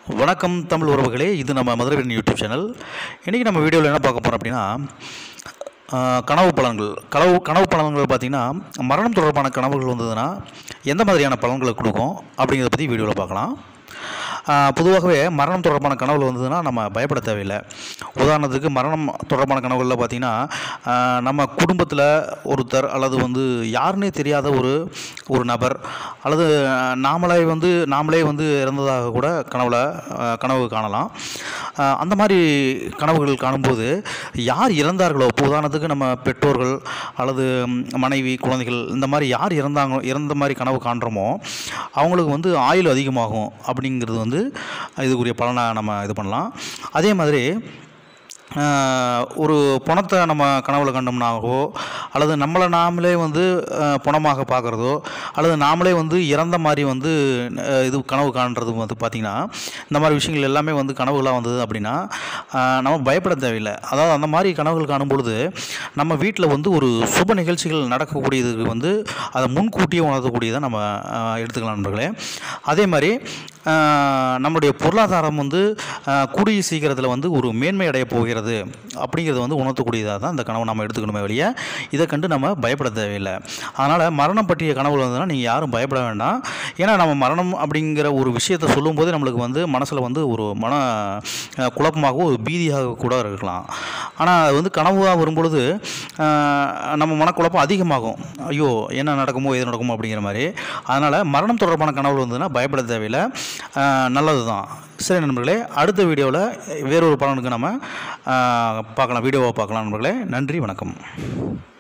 வணக்கம் தமிழ் உறவுகளே இது நம்ம மதுரைவீரன் யூடியூப் சேனல் இன்றைக்கி நம்ம வீடியோவில் என்ன பார்க்க போகிறோம் அப்படின்னா ஆஹ், கனவு பலன்கள் கனவு கனவு பலன்கள் பார்த்திங்கன்னா மரணம் தொடர்பான கனவுகள் வந்ததுன்னா எந்த மாதிரியான பலன்களை கொடுக்கும் அப்படிங்கிறத பற்றி வீடியோவில் பார்க்கலாம் ஆஹ், பொதுவாகவே மரணம் தொடர்பான கனவுகள் வந்ததுன்னா நம்ம பயப்பட தேவையில்லை உதாரணத்துக்கு மரணம் தொடர்பான கனவுகளில் பார்த்திங்கன்னா ஆஹ், நம்ம குடும்பத்தில் ஒருத்தர் அல்லது வந்து யாருன்னே தெரியாத ஒரு ஒரு நபர் அல்லது ஆஹ், நாமளே வந்து நாமளே வந்து இறந்ததாக கூட கனவுல ஆஹ், கனவு காணலாம் ஆஹ், அந்த மாதிரி கனவுகள் காணும்போது யார் இறந்தார்களோ இப்போ உதாரணத்துக்கு நம்ம பெற்றோர்கள் அல்லது ம், மனைவி குழந்தைகள் இந்த மாதிரி யார் இறந்தாங்க இறந்த மாதிரி கனவு காண்றோமோ அவங்களுக்கு வந்து ஆயுள் அதிகமாகும் அப்படிங்கிறது வந்து இதுக்குரிய பலனாக நம்ம இது பண்ணலாம் அதே மாதிரி ஆஹ், ஒரு பணத்தை நம்ம கனவுல கண்டோம்னாகவோ அல்லது நம்மளை நாமளே வந்து ஆஹ், பணமாக பார்க்குறதோ அல்லது நாமளே வந்து இறந்த மாதிரி வந்து ஆஹ், இது கனவு காண்றது வந்து பார்த்திங்கன்னா இந்த மாதிரி விஷயங்கள் எல்லாமே வந்து கனவுகளாக வந்தது அப்படின்னா ஆஹ், நம்ம பயப்பட தேவையில்லை அதாவது அந்த மாதிரி கனவுகள் காணும் பொழுது நம்ம வீட்டில் வந்து ஒரு சுப நிகழ்ச்சிகள் நடக்கக்கூடியதுக்கு வந்து அதை முன்கூட்டியே உணர்த்தக்கூடியதை நம்ம ஆஹ், எடுத்துக்கலாம் நண்பர்களே அதே மாதிரி ஆஹ், நம்மளுடைய பொருளாதாரம் வந்து ஆஹ், கூடிய சீக்கிரத்தில் வந்து ஒரு மேன்மை அடைய போகிறது அப்படிங்கிறத வந்து உணர்த்தக்கூடியதாக தான் இந்த கனவை நம்ம எடுத்துக்கணுமே வெளியே இதை கண்டு நம்ம பயப்பட தேவையில்லை அதனால் மரணம் பற்றிய கனவுகள் வந்ததுன்னா நீங்கள் யாரும் பயப்பட வேண்டாம் ஏன்னா நம்ம மரணம் அப்படிங்கிற ஒரு விஷயத்தை சொல்லும்போது நம்மளுக்கு வந்து மனசில் வந்து ஒரு மன ஆஹ், குழப்பமாகவோ ஒரு பீதியாக கூட இருக்கலாம் ஆனால் அது வந்து கனவாக வரும்பொழுது ஆஹ், நம்ம மனக்குழப்பம் அதிகமாகும் ஐயோ என்ன நடக்குமோ எது நடக்குமோ அப்படிங்கிற மாதிரி அதனால் மரணம் தொடர்பான கனவுகள் வந்ததுன்னா பயப்பட தேவையில்லை ஆஹ், நல்லது தான் சரி நண்பர்களே அடுத்த வீடியோவில் வேறொரு பலனுக்கு நம்ம ஆஹ், பார்க்கலாம் வீடியோவை பார்க்கலாம் நண்பர்களே நன்றி வணக்கம்